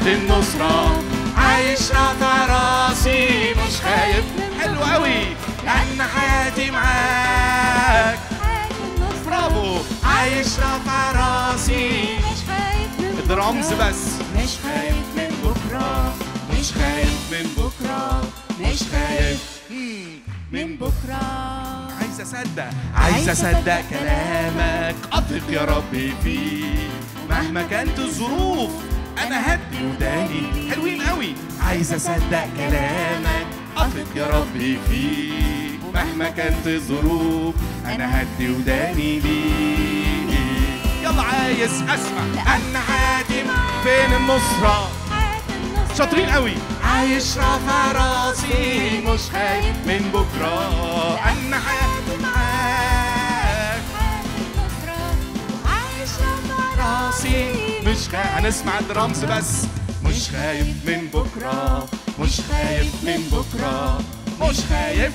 حياة النصرة عايش رافع راسي مش خايف حلو قوي لأن حياتي معاك برافو عايش رافع راسي مش خايف من درامز بكرة. بس مش خايف من بكرة مش خايف من بكرة مش خايف مم، من بكرة عايز اصدق عايز اصدق كلامك اثق يا ربي فيه مهما كانت الظروف انا هدي وداني حلوين قوي عايز اصدق كلامك اثق يا ربي فيه مهما كانت الظروف انا هدي وداني ليه يلا عايز اسمع ان حياتي فين النصره حياة النصرة شاطرين قوي عايش رافع راسي مش خايف من بكره ان حياتي معاك حياة النصرة عايش رافع راسي مش خايف هنسمع الدرامز بس مش خايف من بكره مش خايف من بكره مش خايف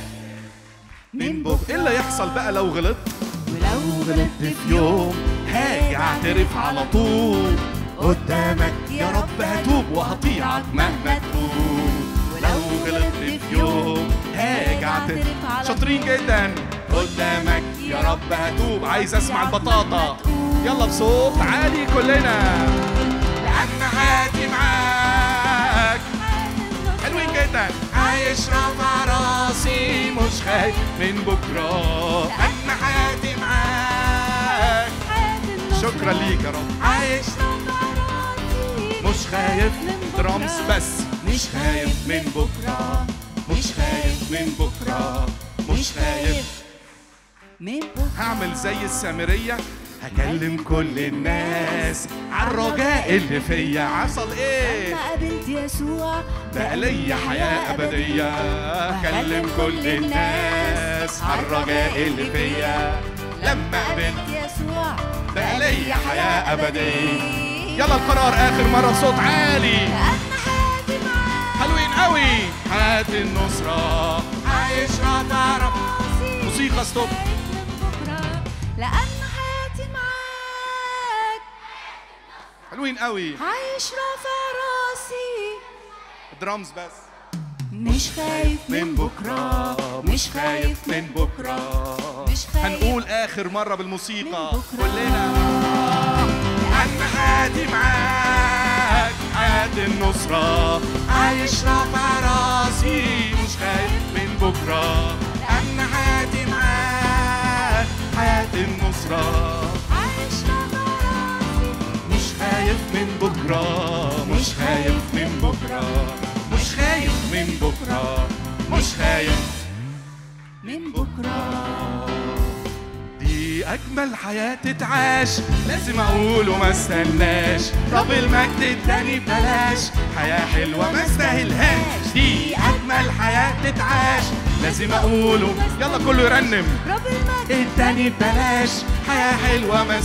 من بكره ايه اللي يحصل بقى لو غلطت ولو غلطت في يوم هاجي اعترف على طول قدامك يا رب هتوب وهطيعك مهما تقول ولو غلطت في يوم هاجي اعترف شاطرين جدا قدامك يا رب هتوب عايز اسمع البطاطا يلا بصوت عالي كلنا لان حياتي معاك حلوين جدا عايش رافع راسي مش خايف من بكره ان حياتي معاك حياة النصرة شكرا ليك يا رب عايش رافع راسي مش خايف من درامز بكرة. بس مش خايف من بكره مش خايف من بكره مش خايف من بكرة هعمل زي السامريه هكلم كل الناس عن الرجاء اللي فيا حصل ايه لما قابلت يسوع بقى ليا حياة أبدية أكلم كل الناس عن الرجاء اللي فيا لما قابلت يسوع بقى ليا حياة أبدية يلا القرار آخر مرة بصوت عالي لأن حياتي معاك حلوين قوي حياة النصرة عايش رافع راسي موسيقى ستوب خايف من بكرة لأن حياتي معاك حلوين قوي عايش رافع راسي درامز بس مش خايف من بكرة مش خايف من بكرة مش خايف هنقول آخر مرة بالموسيقى من بكرة. كلنا أن حياتي معاك حياة النصرة عايش رافع راسي مش خايف من بكرة أن حياتي معاك حياة النصرة عايش رافع راسي مش خايف من بكرة مش خايف من بكرة مش خايف من بكرة مش خايف من بكرة دي أجمل حياة تتعاش لازم أقول وما استناش رب المجد اداني ببلاش حياة حلوة ما استاهلهاش دي أجمل حياة تتعاش لازم أقول و- يلا كله يرنم رب المجد اداني ببلاش حياة حلوة ما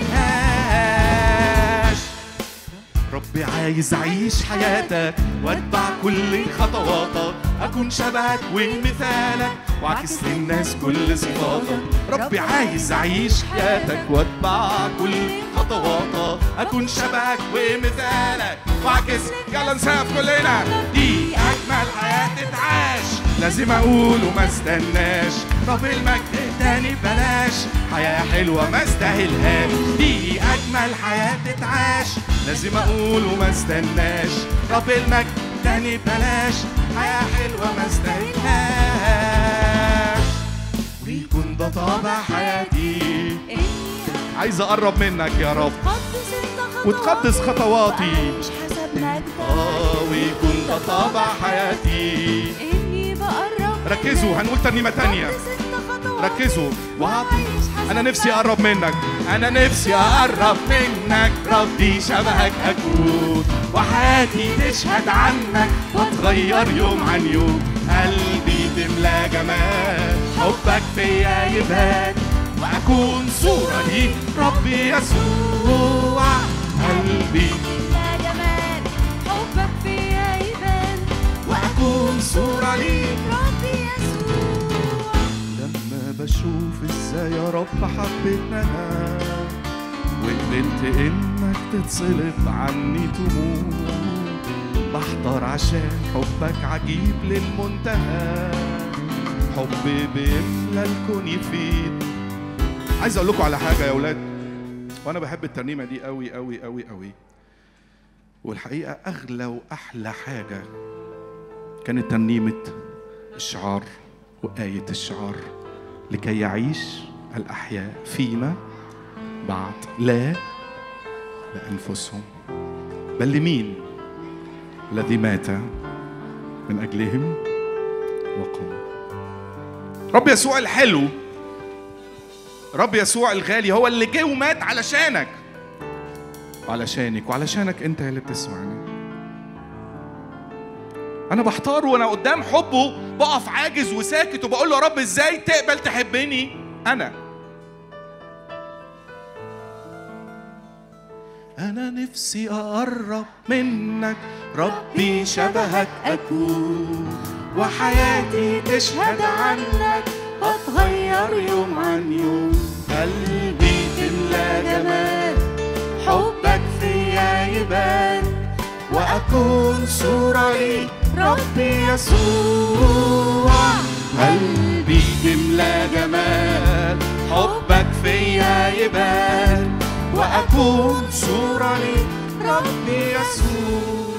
استاهلهاش ربي عايز أعيش حياتك وأتبع كل خطواتك أكون شبهك ومثالك وأعكس للناس كل صفاتك ربي عايز أعيش حياتك وأتبع كل خطواتك أكون شبهك ومثالك وأعكس يلا نسقف كلنا دي أجمل حياة تتعاش لازم أقول وما استناش رب المجد اداني ببلاش حياة حلوة ما استاهلهاش دي أجمل حياة تتعاش لازم أقول وما استناش رب المجد اداني ببلاش حياة حلوة ما استاهلهاش ويكون ده طابع حياتي إني عايز أقرب منك يا رب أقدس أنت خطواتي وتقدس خطواتي. وأعيش حسب مجدك آه ويكون ده طابع حياتي إني بقرب ركزوا منك. هنقول ترنيمة تانية أقدس أنت خطواتي ركزوا وهط وأعيش حسب انا نفسي مجدك. اقرب منك انا نفسي اقرب منك ربي شبهك اكون وحياتي تشهد عنك واتغير يوم عن يوم قلبي تملى جمال حبك فيا يبان واكون صورة ليك ربي يسوع قلبي يا جمال حبك فيا يبان واكون صورة ليك ربي يسوع لما بشوف ازاي يا رب حبيتنا انا وقبلت انك تتصلب عني تموت بحضر عشان حبك عجيب للمنتهى حب بيملى الكون يفيد عايز اقول لكم على حاجه يا اولاد وانا بحب الترنيمه دي قوي قوي قوي قوي والحقيقه اغلى واحلى حاجه كانت ترنيمه الشعار وايه الشعار لكي يعيش الاحياء فيما بعد لا لانفسهم بل لمين الذي مات من اجلهم وقام رب يسوع الحلو رب يسوع الغالي هو اللي جه ومات علشانك وعلشانك وعلشانك انت اللي بتسمعني انا بحتار وانا قدام حبه بقف عاجز وساكت وبقول له يا رب ازاي تقبل تحبني انا انا نفسي اقرب منك ربي شبهك اكون وحياتي تشهد عنك بتغير يوم عن يوم قلبي تملى جمال حبك فيا يبان واكون صوره ليك ربي يسوع قلبي تملى جمال حبك فيا يبان واكون صوره ليك ربي يسوع